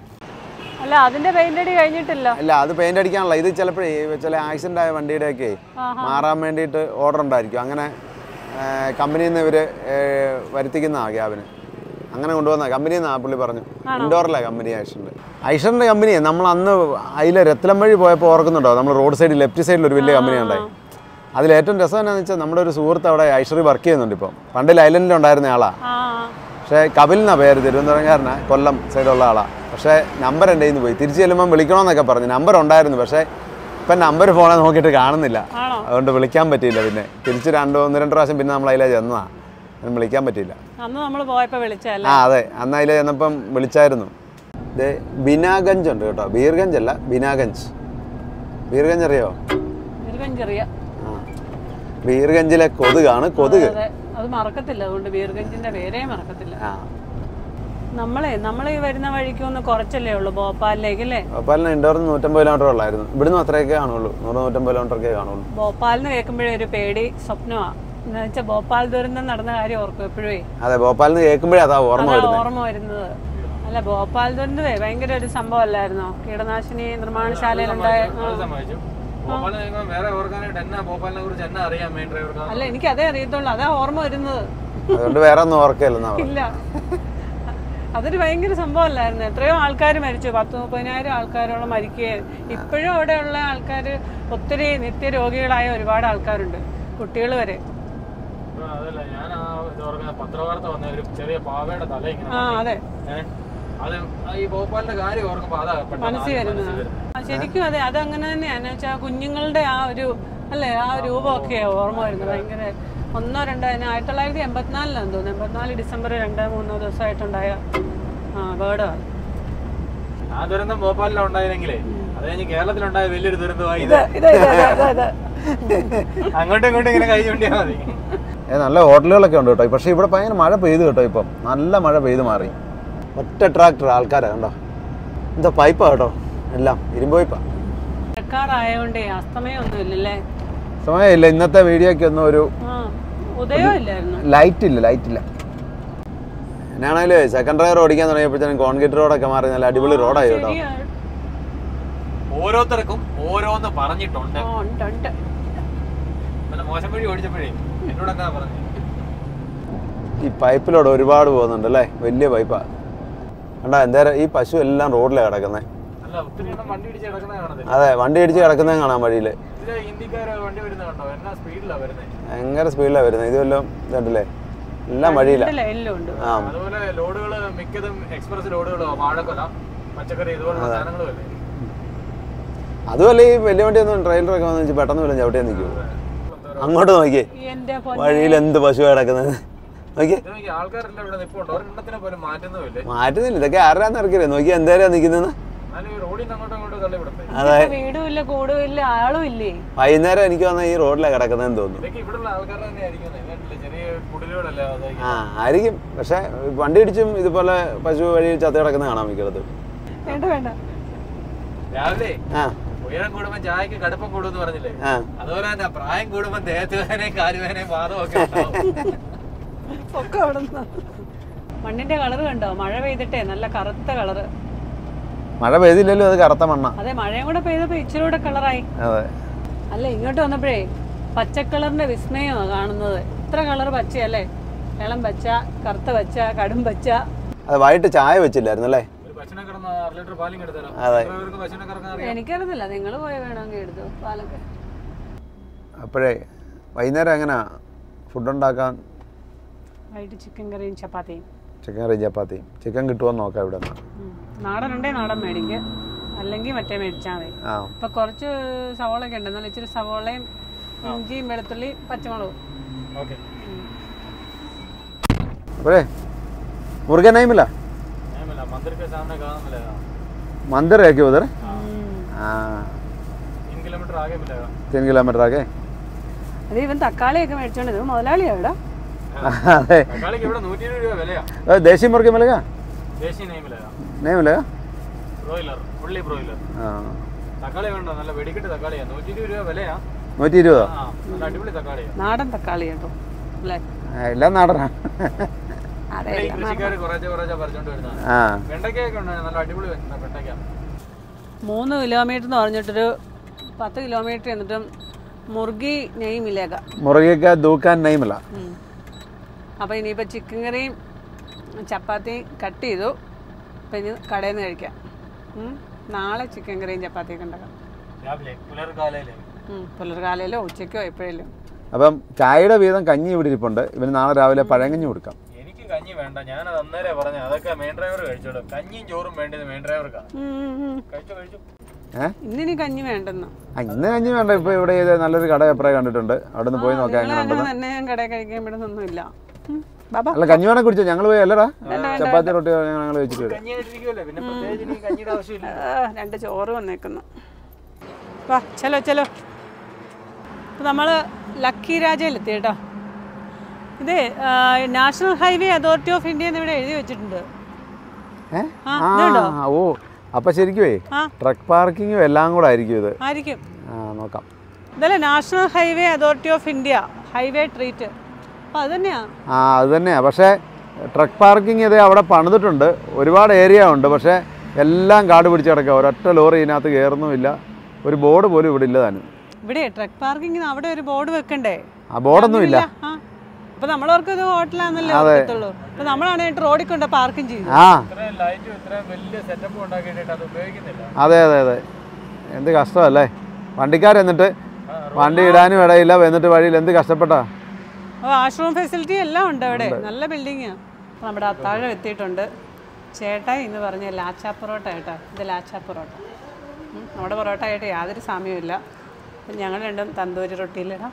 അല്ല അതിന്റെ പെയിന്റ് അടി കഴിഞ്ഞിട്ടില്ല അല്ല അത് പെയിന്റ് അടിക്കാനുള്ള ഇത് ചിലപ്പോഴേ ചില ആക്സിഡന്റ് ആയ വണ്ടിയുടെയൊക്കെ മാറാൻ വേണ്ടിയിട്ട് ഓർഡർ ഉണ്ടായിരിക്കും അങ്ങനെ കമ്പനിയിൽ നിന്ന് ഇവർ വരുത്തിക്കുന്നതാണ് ക്യാബിന് അങ്ങനെ കൊണ്ടുവന്ന കമ്പനിയിൽ നിന്ന് ആ പുള്ളി പറഞ്ഞു ഇൻഡോറിലെ കമ്പനി ഐഷറിൻ്റെ ഐഷറിൻ്റെ കമ്പനിയെ നമ്മൾ അന്ന് അതിലെ രത്ലം വഴി പോയപ്പോൾ ഓർക്കുന്നുണ്ടോ നമ്മൾ റോഡ് സൈഡിൽ ലെഫ്റ്റ് സൈഡിൽ ഒരു വലിയ കമ്പനി ഉണ്ടായി അതിൽ ഏറ്റവും രസം എന്താണെന്ന് വെച്ചാൽ നമ്മുടെ ഒരു സുഹൃത്ത് അവിടെ ഐഷറി വർക്ക് ചെയ്യുന്നുണ്ട് ഇപ്പം പണ്ട് ലൈലൻഡിൽ ഉണ്ടായിരുന്ന ആളാണ് ആ പക്ഷേ കപിൽ എന്നാ പേര് തിരുവനന്തപുരംകാരനാ കൊല്ലം സൈഡുള്ള ആളാ പക്ഷേ നമ്പർ എൻ്റെ കയ്യിൽ നിന്ന് പോയി തിരിച്ചു ചെല്ലുമ്പം വിളിക്കണമെന്നൊക്കെ പറഞ്ഞു നമ്പർ ഉണ്ടായിരുന്നു പക്ഷേ ഇപ്പം നമ്പർ ഫോണിൽ നോക്കിയിട്ട് കാണുന്നില്ല ആണോ അതുകൊണ്ട് വിളിക്കാൻ പറ്റിയില്ല പിന്നെ തിരിച്ച് രണ്ട് ഒന്ന് രണ്ട് പ്രാവശ്യം പിന്നെ നമ്മൾ അതിലെ ചെന്നതാ അതിന് വിളിക്കാൻ പറ്റിയില്ല അന്ന് നമ്മൾ പോയപ്പോ വിളിച്ചല്ലേ ആ അതെ അന്ന് അതിലെ ചെന്നപ്പം വിളിച്ചായിരുന്നു ഇത് ബിനാഗഞ്ച് ഉണ്ട് കേട്ടോ ബീർഗഞ്ച് അല്ല ബിനാഗഞ്ച് ബീർഗഞ്ച് അറിയോ ബീർഗഞ്ചെറിയ ആ ബീർഗഞ്ചിലെ കൊതുകാണ് കൊതുക് അതെ അത് മറക്കത്തില്ല അതുകൊണ്ട് ബീർഗഞ്ചിന്റെ പേരേ മറക്കത്തില്ല ആ നമ്മളെ നമ്മൾ ഈ വരുന്ന വഴിക്ക് ഒന്ന് കുറച്ചല്ലേ ഉള്ളൂ ഭോപ്പാലിലേക്ക് അല്ലേ ഭോപ്പാലിന് ഇൻഡോറിൽ നൂറ്റമ്പത് കിലോമീറ്റർ ഉള്ളായിരുന്നു ഇവിടുന്ന് അത്രയൊക്കെ കാണുള്ളൂ നൂറ് നൂറ്റമ്പത് കിലോമീറ്ററൊക്കെ കാണുള്ളൂ ഭോപ്പാലിന് കേൾക്കുമ്പോഴേ ഒരു പേടി സ്വപ്നമാ എന്ന് വെച്ചാൽ ഭോപ്പാൽ ദുരന്തം നടന്ന കാര്യം ഓർക്കും എപ്പോഴേ അതെ ഭോപ്പാലിൽ നിന്ന് കേൾക്കുമ്പോഴേ അതാ ഓർമ്മ അതാ വരുന്നത് ഓർമ്മ വരുന്നത് അല്ല ഭോപ്പാൽ ദുരന്തമേ ഭയങ്കര ഒരു സംഭവം അല്ലായിരുന്നോ കീടനാശിനി നിർമ്മാണശാലയിലുണ്ടായ ആ. അത് സമ്മതിച്ചു ഭോപ്പാലിൽ നിൽക്കുമ്പോൾ വേറെ ഓർക്കാനായിട്ട് എന്നാ ഭോപ്പാലിനെ കുറിച്ച് എന്നാ അറിയാം മെയിൻ ഡ്രൈവർക്ക് അല്ല എനിക്ക് അതേ അറിയത്തുള്ളൂ അതാ ഓർമ്മ വരുന്നത് അതുകൊണ്ട് വേറെ ഒന്നും ഓർക്കയില്ലെന്നാ പറഞ്ഞത്. ഇല്ല അതൊരു ഭയങ്കര സംഭവമല്ലായിരുന്നു എത്രയോ ആൾക്കാർ മരിച്ചു പത്ത് മുപ്പതിനായിരം ആൾക്കാരോളം മരിക്കുകയും ഇപ്പോഴും അവിടെയുള്ള ആൾക്കാർ ഒത്തിരി നിത്യരോഗികളായ ഒരുപാട് ആൾക്കാരുണ്ട് കുട്ടികൾ വരെ ഇപ്പൊ അതല്ല ഞാൻ ആ ഇത് ഓർക്കുന്ന പത്രവാർത്ത വന്ന ഒരു ചെറിയ പാവയുടെ തല ഇങ്ങനെ ആ അതെ ഏ? അത് ആ ഈ ഭോപ്പാലിന്റെ കാര്യം ഓർക്കുമ്പോ അതാ പെട്ടെന്ന് മനസ്സിൽ ആദ്യം വരുന്നത് മനസ്സിൽ വരുന്നത്. ആ, ശരിക്കും അതെ അതങ്ങനെ തന്നെയാണ് വെച്ചാൽ കുഞ്ഞുങ്ങളുടെ ആ ഒരു അല്ലേ ആ രൂപമൊക്കെയാ ഓർമ്മ വരുന്നത് ഭയങ്കര ഒന്നോ രണ്ടോ അതിന് ആയിരത്തി തൊള്ളായിരത്തി എൺപത്തിനാലിലാന്ന് തോന്നുന്നു എൺപത്തിനാല് ഡിസംബർ രണ്ടോ മൂന്നോ ദിവസമായിട്ടുണ്ടായ ആ അപകടമാണ് ആ ദുരന്തം ഭോപ്പാലിലാണ് ഉണ്ടായിരുന്നെങ്കിലേ അത് കഴിഞ്ഞ് കേരളത്തിലുണ്ടായ വലിയൊരു ദുരന്തമായി ഇത് ഇത് ഇത് ഇത് ഇത് അങ്ങോട്ടും ഇങ്ങോട്ടും ഇങ്ങനെ കൈ ചൂണ്ടിയാ മതി ഏ നല്ല ഹോട്ടലുകളൊക്കെ ഉണ്ട് കേട്ടോ പക്ഷേ ഇവിടെ ഭയങ്കര മഴ പെയ്തു കേട്ടോ ഇപ്പം നല്ല മഴ പെയ്ത് മാറി ഒറ്റ ട്രാക്ടർ ആൾക്കാരാ കണ്ടോ എന്താ പൈപ്പാ കേട്ടോ എല്ലാം ഇരുമ്പ് പൈപ്പാ മഴക്കാറായോണ്ടേ അസ്തമയൊന്നും ഇല്ലല്ലേ സമയമില്ല ഇന്നത്തെ വീഡിയോയ്ക്ക് ഒന്നും ഒരു ആ ഉദയം ഇല്ലായിരുന്നു ലൈറ്റ് ഇല്ല ലൈറ്റ് ഇല്ല എന്നാണേലും സെക്കൻഡ് ഡ്രൈവർ ഓടിക്കാൻ തുടങ്ങിയപ്പോഴത്തേനും കോൺക്രീറ്റ് റോഡൊക്കെ മാറി നല്ല അടിപൊളി റോഡായി കേട്ടോ ശരിയാ. ഓരോരുത്തർക്കും ഓരോന്ന് പറഞ്ഞിട്ടുണ്ട് ആ, ഉണ്ട്, ഉണ്ട്. നല്ല മോശം വഴി ഓടിച്ചപ്പോഴേ എന്നോട് എന്താ പറഞ്ഞു ഈ പൈപ്പിലൂടെ ഒരുപാട് പോകുന്നുണ്ട് അല്ലേ വലിയ പൈപ്പാ കണ്ടാ എന്തേരം ഈ പശു എല്ലാം റോഡിലാണ് കിടക്കുന്നത് അല്ല ഒത്തിരി എണ്ണം വണ്ടി ഇടിച്ച് കിടക്കുന്ന കാണുന്നത് അതെ വണ്ടി ഇടിച്ച് കിടക്കുന്നതും കാണാം വഴിയിൽ ഇതിലെ ഹിന്ദിക്കാര് വണ്ടി വരുന്നത് കണ്ടോ എന്നാ സ്പീഡിലാ വരുന്നത് ഭയങ്കര സ്പീഡിലാണ് വരുന്നത് ഇത് വല്ലതും ഇതുണ്ടല്ലേ എല്ലാം വഴിയില്ല ഉണ്ടല്ലേ, എല്ലാം ഉണ്ട് ആ അതുപോലെ ലോഡുകൾ മിക്കതും എക്സ്പ്രസ് ലോഡുകളോ വാഴക്കൊല പച്ചക്കറി ഇതുപോലുള്ള സാധനങ്ങളും അല്ലേ അതുമല്ല ഈ വലിയ വണ്ടിയൊന്നും ട്രെയിലറൊക്കെ വന്ന് വെച്ച് പെട്ടെന്ന് വല്ലതും ചവിട്ടിയാൽ നിൽക്കുമോ അങ്ങോട്ട് നോക്കിയേ എന്റെ പൊന്നെ വഴിയിൽ എന്ത് പശു കിടക്കുന്നത് നോക്കിയേ ഇത് നോക്കി ആൾക്കാരെല്ലാം ഇവിടെ നിൽപ്പുണ്ട് ഒരെണ്ണത്തിനെ പോലും മാറ്റുന്നുമില്ലേ മാറ്റുന്നില്ല ഇതൊക്കെ ആരാന്ന് ഇറക്കിയത് നോക്കി എന്തേരാ നിൽക്കുന്നത് എന്നാലും ഈ റോഡിൽ നിന്ന് അങ്ങോട്ടും ഇങ്ങോട്ടും തള്ളിവിടത്തെ അതെ വീടും ഇല്ല കൂടും ഇല്ല ആളും ഇല്ലേ വൈകുന്നേരം എനിക്ക് വന്ന ഈ റോഡിലാണ് കിടക്കുന്നതെന്ന് തോന്നുന്നു ഇതൊക്കെ ഇവിടെയുള്ള ആൾക്കാരുടെ തന്നെ ആയിരിക്കും കണ്ടില്ലേ ചെറിയ കുടിലുകളല്ലേ അതായിരിക്കും ആ ആയിരിക്കും പക്ഷെ വണ്ടി ഇടിച്ചും ഇതുപോലെ പശു വഴി ചത്ത് കിടക്കുന്ന കാണാൻ മിക്കത് വേണ്ട വേണ്ട രാവിലെ ആ ഉയരം കൂടുമ്പോ ചായക്ക് കടുപ്പം കൂടുമെന്ന് പറഞ്ഞില്ലേ ആ അതുപോലെ തന്നെ പ്രായം കൂടുമ്പോ ദേഹത്ത് വേദനയും കാലുവേദനയും വാദവും ഒക്കെ ഉണ്ടാവും ഒക്കെ അവിടെ മണ്ണിന്റെ കളർ കണ്ടോ മഴ പെയ്തിട്ടേ നല്ല കറുത്ത കളറ് മഴ പെയ്തില്ലല്ലോ അത് കറുത്ത മണ്ണ അതെ മഴയും കൂടെ പെയ്തപ്പോ ഇച്ചിരി കൂടെ കളറായി അതെ അല്ല ഇങ്ങോട്ട് വന്നപ്പോഴേ പച്ചക്കളറിന്റെ വിസ്മയമാണ് കാണുന്നത് ഇത്ര കളർ പച്ചയല്ലേ ഇളം പച്ച കറുത്ത പച്ച കടും പച്ച അത് വൈകിട്ട് ചായ വെച്ചില്ലായിരുന്നു അല്ലേ ഒരു പശുനെ കിടന്ന അര ലിറ്റർ പാലും കിടത്തല്ലോ അതെ. ഇവർക്ക് പശുനെ കറക്കാൻ അറിയാം എനിക്കറിയത്തില്ല നിങ്ങൾ പോയി വേണമെങ്കിൽ എടുത്തു പാലൊക്കെ അപ്പോഴേ വൈകുന്നേരം എങ്ങനെയാ ഫുഡ് ഉണ്ടാക്കാൻ വൈകിട്ട് ചിക്കൻ കറിയും ചപ്പാത്തിയും ചിക്കൻ കറി ചപ്പാത്തി ചിക്കൻ കിട്ടുമോ നോക്കാം ഇവിടെ നിന്ന് ഉം. നാടനുണ്ടേ നാടൻ മേടിക്കുക അല്ലെങ്കിൽ മറ്റേ മേടിച്ചാൽ മതി ആ ഇപ്പൊ കുറച്ച് സവോളയൊക്കെ ഉണ്ട് എന്നാൽ ഇച്ചിരി സവോളയും ഇഞ്ചിയും വെളുത്തുള്ളി പച്ചമുളകും ഓക്കെ അപ്പോഴേ മുറുകൻ നൈമില്ല मंदिर के सामने कहाँ मिलेगा मंदिर है क्या उधर हाँ तीन किलोमीटर आगे मिलेगा तीन किलोमीटर आगे അത് ഇവൻ തക്കാളിയൊക്കെ മേടിച്ചോണ്ട് ഇത് മുതലാളിയാ ഇവിടെ अरे തക്കാളിക്ക് ഇവിടെ നൂറ്റി ഇരുപത് രൂപ വിലയാ अ, देसी मुर्गे मिलेगा ദേശീയ നെയ് മിലേगा नहीं मिलेगा ബ്രോയിലർ ഫുള്ളി ബ്രോയിലർ हाँ തക്കാളി വേണ്ട നല്ല വെടിക്കെട്ട് തക്കാളിയാ നൂറ്റി ഇരുപത് രൂപ വിലയാ നൂറ്റി ഇരുപതോ ആ നല്ല അടിപൊളി തക്കാളിയാ നാടൻ തക്കാളി കേട്ടോ അല്ലേ ആ, എല്ലാം നാടനാ അതെ ഇവിടെ ഈ കൃഷിക്കാർ കുറേശ്ശെ കുറേശ്ശെ പറിച്ചോണ്ട് വരുന്നതാണ് ആ വെണ്ടയ്ക്കൊക്കെ ഉണ്ട് നല്ല അടിപൊളി വരുന്ന വെണ്ടയ്ക്ക മൂന്ന് കിലോമീറ്റർ എന്ന് പറഞ്ഞിട്ടൊരു പത്ത് കിലോമീറ്റർ എന്നിട്ടും മുറുകി നെയ് മിലേക മുറുകയ്ക്ക് ദൂക്കാൻ നെയ്മില്ല അപ്പോൾ ഇനിയിപ്പോൾ ചിക്കൻ കറിയും ചപ്പാത്തിയും കട്ട് ചെയ്തു അപ്പം ഇനി കടയിൽ നിന്ന് കഴിക്കാം ഉം. നാളെ ചിക്കൻ കറിയും ചപ്പാത്തിയൊക്കെ ഉണ്ടാക്കാം രാവിലെ പുലർക്കാലയില് ഉം. പുലർകാലയിലോ ഉച്ചയ്ക്കോ എപ്പോഴേലും അപ്പം ചായയുടെ വീതം കഞ്ഞി ഇവിടെ ഇരിപ്പുണ്ട് ഇവന് നാളെ രാവിലെ പഴങ്കഞ്ഞി കൊടുക്കാം എനിക്ക് കഞ്ഞി വേണ്ട ഞാനത് അന്നേരെ പറഞ്ഞു അതൊക്കെ മെയിൻ ഡ്രൈവർ കഴിച്ചോളൂ കഞ്ഞിയും ചോറും വേണ്ടത് മെയിൻ ഡ്രൈവർക്കാ കഴിച്ചു കഴിച്ചു ഏ ഇന്നിനി കഞ്ഞി വേണ്ടെന്ന് ആ, ഇന്ന് കഞ്ഞി വേണ്ട ഇപ്പൊ ഇവിടെ ഇത് നല്ലൊരു കട എപ്പോഴേ കണ്ടിട്ടുണ്ട് അവിടെ നിന്ന് പോയി നോക്കാം എങ്ങനെ അങ്ങനെ ഉണ്ടെന്ന് തന്നെ ഞാൻ കടയിൽ കഴിക്കാൻ വിടുന്നൊന്നുമില്ല ഉം. ബാബാ അല്ല കഞ്ഞി വേണേ കുടിച്ചോ ഞങ്ങൾ പോയി അല്ലടാ ചപ്പാത്തി റൊട്ടി ഞങ്ങൾ വെച്ചിട്ട് വരും കഞ്ഞി ആയിട്ടിരിക്കുമല്ലേ പിന്നെ പ്രത്യേകിച്ച് എനിക്ക് കഞ്ഞിയുടെ ആവശ്യമില്ല ആ, രണ്ട് ചോറ് വന്നേക്കുന്നു വാ ചലോ ചലോ ഇപ്പം നമ്മൾ ലക്കി രാജയിലെത്തി കേട്ടോ ഇത് national highway authority of India എന്ന് ഇവിടെ എഴുതി വെച്ചിട്ടുണ്ട് ഏ ആ, ആ ഓ അപ്പൊ ശരിക്കുവേ ആ. ട്രക്ക് പാർക്കിങ്ങും എല്ലാം കൂടെ ആയിരിക്കും ഇത് ആയിരിക്കും ആ നോക്കാം ഇതല്ലേ national highway authority of India highway ട്രീറ്റ് അപ്പം അത് തന്നെയാ ആ അത് തന്നെയാ പക്ഷേ ട്രക്ക് പാർക്കിംഗ് ഇത് അവിടെ പണിതിട്ടുണ്ട് ഒരുപാട് ഏരിയ ഉണ്ട് പക്ഷേ എല്ലാം കാട് പിടിച്ച് കിടക്കുക ഒരൊറ്റ ലോറി ഇതിനകത്ത് കയറുന്നുമില്ല ഒരു ബോർഡ് പോലും ഇവിടെ ഇല്ല താനും ഇവിടെ ട്രക്ക് പാർക്കിങ്ങിന് അവിടെ ഒരു ബോർഡ് വെക്കണ്ടേ ആ ബോർഡൊന്നും ഇല്ല ആ അപ്പൊ നമ്മളവർക്ക് ഇത് ഹോട്ടലാന്നല്ലേ ഓർക്കത്തുള്ളൂ അപ്പൊ നമ്മളാണെങ്കിൽ റോഡിൽ കൊണ്ട് പാർക്കിംഗ് ചെയ്തു ആ ഇത്രയും ലൈറ്റും ഇത്രയും വലിയ സെറ്റപ്പ് ഉണ്ടാക്കിയിട്ട് അത് ഉപയോഗിക്കുന്നില്ല അതെ അതെ അതെ എന്ത് കഷ്ടമല്ലേ വണ്ടിക്കാർ എന്നിട്ട് വണ്ടി ഇടാനും ഇടയില്ല എന്നിട്ട് വഴിയിൽ എന്ത് കഷ്ടപ്പെട്ടാ വാഷ്റൂം ഫെസിലിറ്റി എല്ലാം ഉണ്ട് അവിടെ നല്ല ബിൽഡിങ്ങാണ് നമ്മുടെ അത്താഴം എത്തിയിട്ടുണ്ട് ചേട്ടായി എന്ന് പറഞ്ഞ ലാച്ചാ പൊറോട്ട കേട്ടോ ഇത് ലാച്ചാ പൊറോട്ട ഉം, നമ്മുടെ പൊറോട്ട ആയിട്ട് യാതൊരു സാമ്യമില്ല അപ്പം ഞങ്ങൾ രണ്ടും തന്തൂരി റൊട്ടിയിലിടാം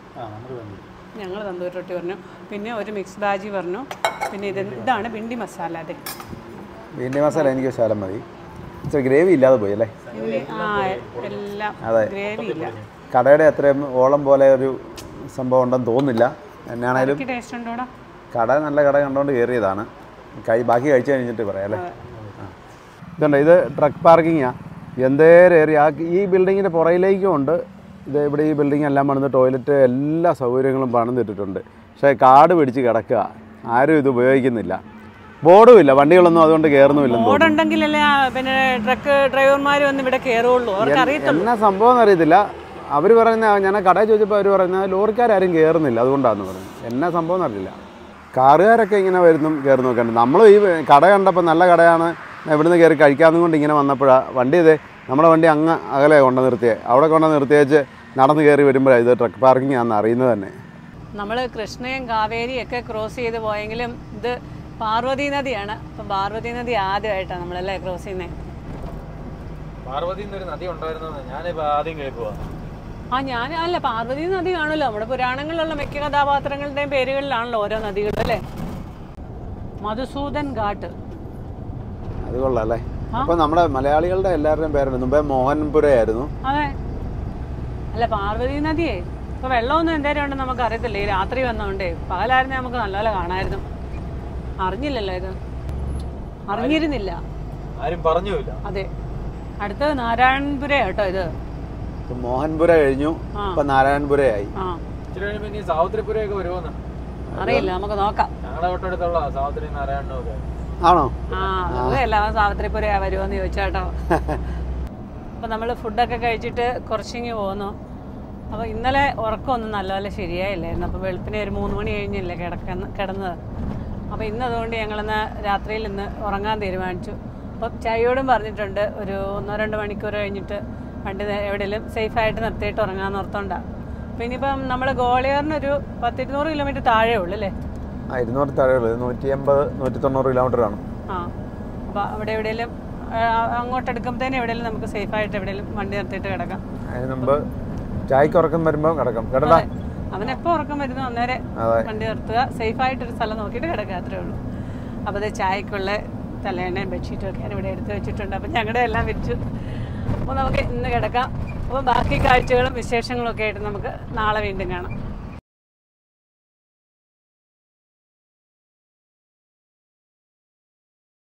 ഞങ്ങൾ തന്തൂരി റൊട്ടി പറഞ്ഞു പിന്നെ ഒരു മിക്സ് ബാജി പറഞ്ഞു പിന്നെ ഇത് ഇതാണ് ബിണ്ടി മസാല അതെ ബീണ്ടി മസാല എനിക്ക് ശാലം മതി ഇച്ചിരി ഗ്രേവി ഇല്ലാതെ പോയി അല്ലേ ഇനി ആ എല്ലാം അതെ. ഗ്രേവി ഇല്ല കടയുടെ അത്രയും ഓളം പോലെ ഒരു സംഭവം ഉണ്ടെന്ന് തോന്നുന്നില്ല എന്നാണേലും എനിക്ക് ടേസ്റ്റ് ഉണ്ടോടാ കട നല്ല കട കണ്ടുകൊണ്ട് കയറിയതാണ് കൈ ബാക്കി കഴിച്ചു കഴിഞ്ഞിട്ട് പറയാം അല്ലേ ആ. ഇതുണ്ട് ഇത് ട്രക്ക് പാർക്കിങ്ങാണ് എന്തേരം ഏറിയ ആ ഈ ബിൽഡിങ്ങിൻ്റെ പുറയിലേക്കും ഉണ്ട് ഇത് ഇവിടെ ഈ ബിൽഡിംഗ് എല്ലാം പണിത് ടോയ്ലറ്റ് എല്ലാ സൗകര്യങ്ങളും പണിതിട്ടിട്ടുണ്ട് പക്ഷേ കാട് പിടിച്ച് കിടക്കുക ആരും ഇത് ഉപയോഗിക്കുന്നില്ല ബോർഡും ഇല്ല വണ്ടികളൊന്നും അതുകൊണ്ട് കയറുന്നുമില്ലെന്ന് ബോർഡ് ഉണ്ടെങ്കിലല്ലേ ആ പിന്നെ ട്രക്ക് ഡ്രൈവർമാർ വന്ന് ഇവിടെ കയറുള്ളൂ അവർക്ക് അറിയത്തുള്ളൂ എന്നാ സംഭവം എന്നറിയത്തില്ല അവർ പറയുന്ന ഞാൻ കടയിൽ ചോദിച്ചപ്പോൾ അവർ പറയുന്നത് ലോറിക്കാരും കയറുന്നില്ല അതുകൊണ്ടാണെന്ന് പറഞ്ഞു എന്നാ സംഭവം എന്നറിയില്ല കാറുകാരൊക്കെ ഇങ്ങനെ വരുന്നും കയറി നോക്കണ്ട് നമ്മൾ ഈ കട കണ്ടപ്പോൾ നല്ല കടയാണ് ഇവിടുന്ന് കയറി കഴിക്കാമെന്നും കൊണ്ട് ഇങ്ങനെ വന്നപ്പോഴാണ് വണ്ടി ഇതേ നമ്മുടെ വണ്ടി അങ്ങ് അകലെ കൊണ്ടു നിർത്തിയേ അവിടെ കൊണ്ടു നിർത്തിയേച്ച് നടന്ന് കയറി വരുമ്പോഴാണ് ഇത് ട്രക്ക് പാർക്കിംഗ് ആണെന്ന് അറിയുന്നത് തന്നെ നമ്മൾ കൃഷ്ണയും കാവേരിയും ഒക്കെ ക്രോസ് ചെയ്ത് പോയെങ്കിലും ഇത് പാർവതി നദിയാണ് അപ്പം പാർവതി നദി ആദ്യമായിട്ടാണ് നമ്മളല്ലേ ക്രോസ് ചെയ്യുന്നത് പാർവതി എന്നൊരു നദി ഉണ്ടായിരുന്നത് ഞാനിപ്പോ ആദ്യം കേൾക്കുക ആ ഞാൻ അല്ല പാർവതി നദി കാണുമല്ലോ നമ്മുടെ പുരാണങ്ങളിലുള്ള മിക്ക കഥാപാത്രങ്ങളുടെയും പേരുകളിലാണല്ലോ ഓരോ നദികളും അല്ലേ മധുസൂദൻ ഘാട്ട് അത് കൊള്ളാം അല്ലേ അപ്പോൾ നമ്മുടെ മലയാളികളുടെ എല്ലാവരുടെയും പേരുണ്ട് മുമ്പേ മോഹൻപുരയായിരുന്നു അതെ അല്ല പാർവതി നദിയേ ഇപ്പൊ വെള്ളമൊന്നും എന്തേലും ഉണ്ടെന്ന് നമുക്ക് അറിയത്തില്ല ഈ രാത്രി വന്നോണ്ടേ പകലായിരുന്നെ നമുക്ക് നല്ലപോലെ കാണായിരുന്നു അറിഞ്ഞില്ലല്ലോ ഇത് അറിഞ്ഞിരുന്നില്ല ആരും പറഞ്ഞുമില്ല അതെ അടുത്തത് നാരായണപുര കേട്ടോ ഇത് ഇപ്പം മോഹൻപുര കഴിഞ്ഞു ആ. ഇപ്പം നാരായൺപുരയായി ആ ഇച്ചിരി കഴിയുമ്പോ ഇനി സാവിത്രിപുരയൊക്കെ വരുമെന്ന് അറിയില്ല നമുക്ക് നോക്കാം ഞങ്ങളുടെ തൊട്ടടുത്തുള്ള സാവിത്രി നാരായണനും ഒക്കെ ആണോ ആ വെറുതെ അല്ല അവൻ സാവിത്രിപുര വരുമോന്ന് ചോദിച്ചാട്ടോ അപ്പൊ നമ്മൾ ഫുഡൊക്കെ കഴിച്ചിട്ട് കുറച്ചിങ്ങി പോന്നു അപ്പോൾ ഇന്നലെ ഉറക്കമൊന്നും നല്ലപോലെ ശരിയായില്ലായിരുന്നു അപ്പോൾ വെളുപ്പിനെ ഒരു മൂന്ന് മണി കഴിഞ്ഞില്ലേ കിടക്കുന്ന കിടന്നത് അപ്പോൾ ഇന്ന് അതുകൊണ്ട് ഞങ്ങളിന്ന് രാത്രിയിൽ ഇന്ന് ഉറങ്ങാൻ തീരുമാനിച്ചു അപ്പോൾ ചായയോടും പറഞ്ഞിട്ടുണ്ട് ഒരു ഒന്നോ രണ്ടോ മണിക്കൂർ കഴിഞ്ഞിട്ട് വണ്ടി നേ- എവിടെയെങ്കിലും സേഫായിട്ട് നിർത്തിയിട്ട് ഉറങ്ങാൻ ഓർത്തോണ്ടാണ് അപ്പോൾ ഇനിയിപ്പം നമ്മൾ ഗോളിയറിനൊരു പത്തിരുന്നൂറ് കിലോമീറ്റർ താഴെ ഉള്ളൂ അല്ലേ ആ ഇരുന്നൂറ് താഴെയുള്ളൂ നൂറ്റി എൺപത് നൂറ്റി തൊണ്ണൂറ് കിലോമീറ്റർ ആണ് ആ അപ്പോൾ അവിടെ എവിടെയെങ്കിലും അങ്ങോട്ട് എടുക്കുമ്പോഴത്തേനും എവിടെയെങ്കിലും നമുക്ക് സേഫായിട്ട് എവിടെയെങ്കിലും വണ്ടി നിർത്തിയിട്ട് കിടക്കാം അതിന് മുമ്പ് ചായക്ക് ഉറക്കം വരുമ്പോൾ കിടക്കാം കേട്ടടാ അവൻ എപ്പോൾ ഉറക്കം വരുന്നു അന്നേരം അതെ വണ്ടി നിർത്തുക സേഫായിട്ടൊരു സ്ഥലം നോക്കിയിട്ട് കിടക്കുക അത്രേ ഉള്ളൂ അപ്പോൾ അത് ചായക്കുള്ള തലേണയും ബെഡ്ഷീറ്റും ഒക്കെ ഞാൻ ഇവിടെ എടുത്ത് വെച്ചിട്ടുണ്ട് അപ്പം ഞങ്ങളുടെ എല്ലാം വെച്ചു അപ്പോൾ നമുക്ക് ഇന്ന് കിടക്കാം അപ്പോൾ ബാക്കി കാഴ്ചകളും വിശേഷങ്ങളും ഒക്കെ ആയിട്ട് നമുക്ക് നാളെ വീണ്ടും കാണാം